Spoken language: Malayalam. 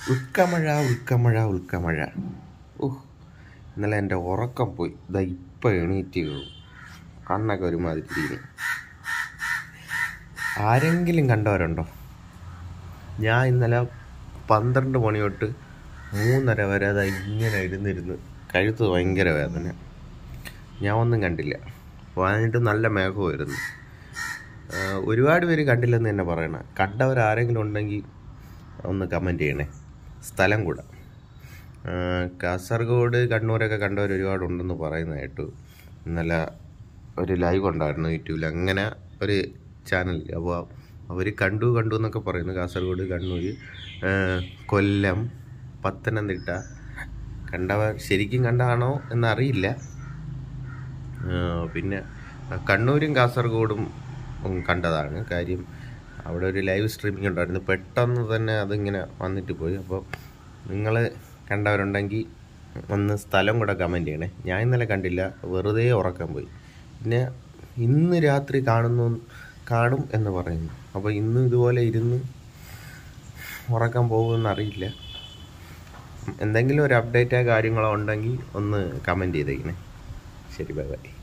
ഉൽക്കമഴ ഉൽക്കമഴ ഉൽക്കമഴ ഓഹ് ഇന്നലെ എൻ്റെ ഉറക്കം പോയി ഇതാ ഇപ്പം എണീറ്റ് വീണു കണ്ണൊക്കെ ഒരുമാതിരി തിരിഞ്ഞു ആരെങ്കിലും കണ്ടവരുണ്ടോ ഞാൻ ഇന്നലെ പന്ത്രണ്ട് മണി തൊട്ട് മൂന്നര വരെ അതാ ഇങ്ങനെ ഇരുന്നിരുന്ന് കഴുത്ത് ഭയങ്കര വേദന ഞാൻ ഒന്നും കണ്ടില്ല വന്നിട്ട് നല്ല മേഘമായിരുന്നു ആഹ് ഒരുപാട് പേര് കണ്ടില്ലെന്ന് തന്നെ പറയണം കണ്ടവർ ആരെങ്കിലും ഉണ്ടെങ്കിൽ ഒന്ന് കമൻറ്റ് ചെയ്യണേ സ്ഥലം കൂടെ ആഹ് കാസർഗോഡ് കണ്ണൂരൊക്കെ കണ്ടവർ ഒരുപാട് ഉണ്ടെന്ന് പറയുന്ന കേട്ടു ഇന്നലെ ഒരു ലൈവ് ഉണ്ടായിരുന്നു യൂട്യൂബിൽ അങ്ങനെ ഒരു ചാനൽ അപ്പോൾ അവർ കണ്ടു കണ്ടു എന്നൊക്കെ പറയുന്നു കാസർഗോഡ് കണ്ണൂർ ആഹ് കൊല്ലം പത്തനംതിട്ട കണ്ടവർ ശരിക്കും കണ്ടതാണോ എന്നറിയില്ല ആഹ് പിന്നെ കണ്ണൂരും കാസർഗോഡും ഉം കണ്ടതാണ് കാര്യം അവിടെ ഒരു ലൈവ് സ്ട്രീമിംഗ് ഉണ്ടായിരുന്നു പെട്ടെന്ന് തന്നെ അതിങ്ങനെ വന്നിട്ട് പോയി അപ്പോൾ നിങ്ങൾ കണ്ടവരുണ്ടെങ്കിൽ ഒന്ന് സ്ഥലം കൂടെ കമൻറ്റ് ചെയ്യണേ ഞാൻ ഇന്നലെ കണ്ടില്ല വെറുതെ ഉറക്കം പോയി പിന്നെ ഇന്ന് രാത്രി കാണുന്നു കാണും എന്ന് പറയുന്നു അപ്പോൾ ഇന്നും ഇതുപോലെ ഇരുന്ന് ഉറക്കം പോകുമെന്ന് അറിയില്ല എന്തെങ്കിലും ഒരു അപ്ഡേറ്റോ കാര്യങ്ങളോ ഉണ്ടെങ്കിൽ ഒന്ന് കമൻറ്റ് ചെയ്തേക്കണേ ശരി ബൈ ബൈ